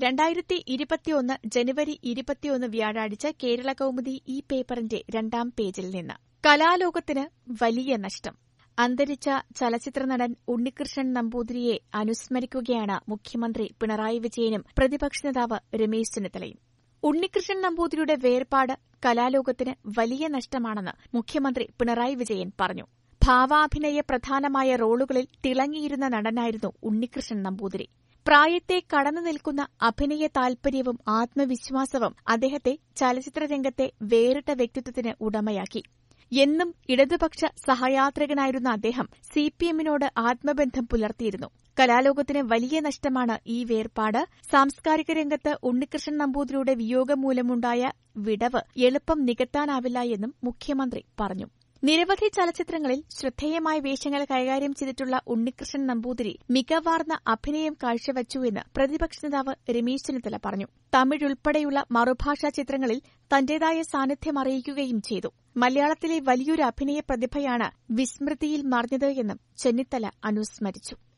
രണ്ടായിരത്തി ഇരുപത്തിയൊന്ന് ജനുവരി ഇരുപത്തിയൊന്ന് വ്യാഴാഴ്ച കേരള കൗമുദി ഈ പേപ്പറിന്റെ രണ്ടാം പേജിൽ നിന്ന് കലാലോകത്തിന് വലിയ നഷ്ടം അന്തരിച്ച ചലച്ചിത്രനടൻ ഉണ്ണികൃഷ്ണൻ നമ്പൂതിരിയെ അനുസ്മരിക്കുകയാണ് മുഖ്യമന്ത്രി പിണറായി വിജയനും പ്രതിപക്ഷ നേതാവ് രമേശ് ചെന്നിത്തലയും ഉണ്ണികൃഷ്ണൻ നമ്പൂതിരിയുടെ വേർപാട് കലാലോകത്തിന് വലിയ നഷ്ടമാണെന്ന് മുഖ്യമന്ത്രി പിണറായി വിജയൻ പറഞ്ഞു ഭാവാഭിനയ പ്രധാനമായ റോളുകളിൽ തിളങ്ങിയിരുന്ന നടനായിരുന്നു ഉണ്ണികൃഷ്ണൻ നമ്പൂതിരി പ്രായത്തെ കടന്നു നിൽക്കുന്ന അഭിനയ താൽപര്യവും ആത്മവിശ്വാസവും അദ്ദേഹത്തെ ചലച്ചിത്രരംഗത്തെ വേറിട്ട വ്യക്തിത്വത്തിന് ഉടമയാക്കി എന്നും ഇടതുപക്ഷ സഹയാത്രികനായിരുന്ന അദ്ദേഹം സിപിഎമ്മിനോട് ആത്മബന്ധം പുലർത്തിയിരുന്നു കലാലോകത്തിന് വലിയ നഷ്ടമാണ് ഈ വേർപാട് സാംസ്കാരിക രംഗത്ത് ഉണ്ണികൃഷ്ണൻ നമ്പൂതിരിയുടെ വിയോഗം മൂലമുണ്ടായ വിടവ് എളുപ്പം നികത്താനാവില്ല എന്നും മുഖ്യമന്ത്രി പറഞ്ഞു നിരവധി ചലച്ചിത്രങ്ങളിൽ ശ്രദ്ധേയമായ വേഷങ്ങൾ കൈകാര്യം ചെയ്തിട്ടുള്ള ഉണ്ണികൃഷ്ണൻ നമ്പൂതിരി മികവാർന്ന അഭിനയം കാഴ്ചവച്ചുവെന്ന് പ്രതിപക്ഷ നേതാവ് രമേശ് ചെന്നിത്തല പറഞ്ഞു തമിഴ് ഉൾപ്പെടെയുള്ള മറുഭാഷാ ചിത്രങ്ങളിൽ തന്റേതായ സാന്നിധ്യം അറിയിക്കുകയും ചെയ്തു മലയാളത്തിലെ വലിയൊരു അഭിനയ പ്രതിഭയാണ് വിസ്മൃതിയിൽ മറിഞ്ഞത് എന്നും ചെന്നിത്തല അനുസ്മരിച്ചു